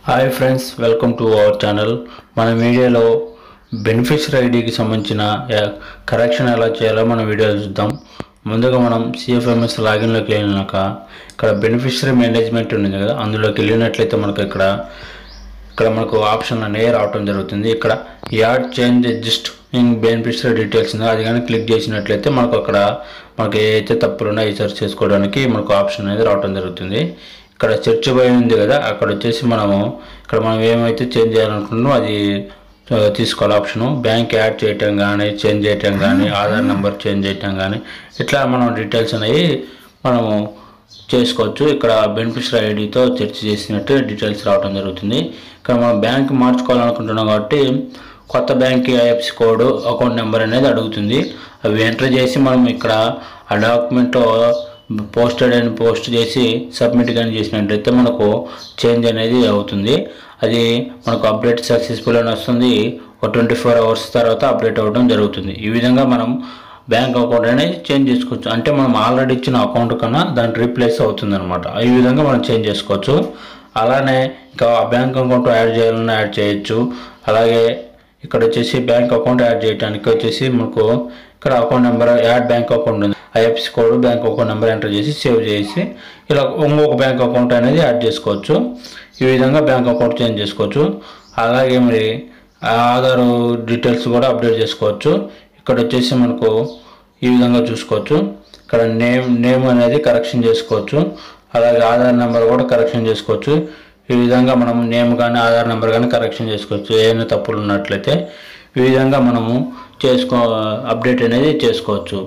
hi friends welcome to our channel మన వీడియోలో beneficiary ఐడికి సంబంధించిన కరెక్షన్ ఎలా చేయాలో మన వీడియో చూద్దాం ముందుగా మనం సిఎఫ్ఎంఎస్ లాగిన్లోకి వెళ్ళినాక ఇక్కడ బెనిఫిషరీ మేనేజ్మెంట్ ఉంది కదా అందులోకి వెళ్ళినట్లయితే మనకు ఇక్కడ ఇక్కడ మనకు ఆప్షన్ అనేది రావటం జరుగుతుంది ఇక్కడ add change adjust in beneficiary details ఉందో అది కానీ క్లిక్ చేసినట్లయితే మనకు అక్కడ మనకు ఏదైతే తప్పులు ఉన్నాయో సెర్చ్ చేసుకోవడానికి మనకు ఆప్షన్ అనేది రావటం జరుగుతుంది ఇక్కడ సెర్చ్ బై ఉంది కదా అక్కడ వచ్చేసి మనము ఇక్కడ మనం ఏమైతే చేంజ్ చేయాలనుకుంటున్నామో అది ఆ, తీసుకోవాలి ఆప్షను బ్యాంక్ యాడ్ చేయటం కానీ చేంజ్ చేయటం కానీ ఆధార్ నెంబర్ చేంజ్ చేయటం కానీ ఇట్లా మనం డీటెయిల్స్ అనేవి మనము చేసుకోవచ్చు ఇక్కడ బెనిఫిషరీ ఐడితో సెర్చ్ చేసినట్టు డీటెయిల్స్ రావడం జరుగుతుంది ఇక్కడ మనం బ్యాంక్ మార్చుకోవాలనుకుంటున్నాం కాబట్టి కొత్త bank IFSC code account number అనేది అడుగుతుంది అవి ఎంటర్ చేసి మనం ఇక్కడ ఆ డాక్యుమెంట్లో పోస్టెడ్ అని పోస్ట్ చేసి సబ్మిట్ కానీ చేసినట్లయితే మనకు చేంజ్ అనేది అవుతుంది అది మనకు అప్డేట్ సక్సెస్ఫుల్ అని వస్తుంది ఒక ట్వంటీ ఫోర్ అవర్స్ తర్వాత అప్డేట్ అవ్వడం జరుగుతుంది ఈ విధంగా మనం బ్యాంక్ అకౌంట్ అనేది చేంజ్ చేసుకోవచ్చు అంటే మనం ఆల్రెడీ ఇచ్చిన అకౌంట్ కన్నా దాని రీప్లేస్ అవుతుంది అనమాట ఈ విధంగా మనం చేంజ్ చేసుకోవచ్చు అలానే ఇంకా ఆ బ్యాంక్ అకౌంట్ యాడ్ చేయాలన్నా యాడ్ చేయొచ్చు అలాగే ఇక్కడ వచ్చేసి బ్యాంక్ అకౌంట్ యాడ్ చేయడానికి వచ్చేసి మనకు ఇక్కడ account number add bank account ఉంది IFSC code bank account number enter చేసి సేవ్ చేసి ఇలా ఇంకొక బ్యాంక్ అకౌంట్ అనేది యాడ్ చేసుకోవచ్చు ఈ విధంగా బ్యాంక్ అకౌంట్ చేంజ్ చేసుకోవచ్చు అలాగే మరి ఆధార్ డీటెయిల్స్ కూడా అప్డేట్ చేసుకోవచ్చు ఇక్కడ వచ్చేసి మనకు ఈ విధంగా చూసుకోవచ్చు ఇక్కడ నేమ్ నేమ్ అనేది కరెక్షన్ చేసుకోవచ్చు అలాగే ఆధార్ నెంబర్ కూడా కరెక్షన్ చేసుకోవచ్చు ఈ విధంగా మనం నేమ్ కానీ ఆధార్ నెంబర్ కానీ కరెక్షన్ చేసుకోవచ్చు ఏమైనా తప్పులు ఉన్నట్లయితే ఈ విధంగా మనము చేసుకో అప్డేట్ అనేది చేసుకోవచ్చు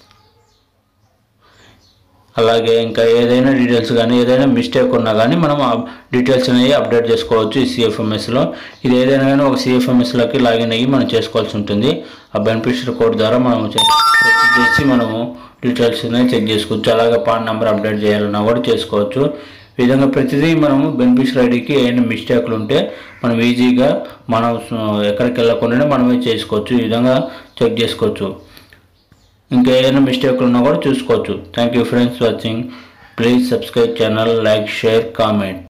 అలాగే ఇంకా ఏదైనా డీటెయిల్స్ కానీ ఏదైనా మిస్టేక్ ఉన్నా కానీ మనం ఆ డీటెయిల్స్ అనేవి అప్డేట్ చేసుకోవచ్చు ఈ సిఎఫ్ఎంఎస్లో ఇది ఏదైనా కానీ ఒక సిఎఫ్ఎంఎస్లోకి లాగిన్ అయ్యి మనం చేసుకోవాల్సి ఉంటుంది ఆ బెనిఫిషరీ కోడ్ ద్వారా మనం చెక్ చేసి మనము డీటెయిల్స్ అనేవి చెక్ చేసుకోవచ్చు అలాగే పాన్ నెంబర్ అప్డేట్ చేయాలన్నా కూడా చేసుకోవచ్చు ఈ విధంగా ప్రతిదీ మనము బెనిఫిషరీ ఐడికి ఏమైనా మిస్టేక్లు ఉంటే మనం ఈజీగా మనం ఎక్కడికి వెళ్ళకుండానే మనమే చేసుకోవచ్చు ఈ విధంగా చెక్ చేసుకోవచ్చు ఇంకా ఏదైనా మిస్టేక్లు ఉన్నా కూడా చూసుకోవచ్చు thank you friends watching please subscribe channel like share comment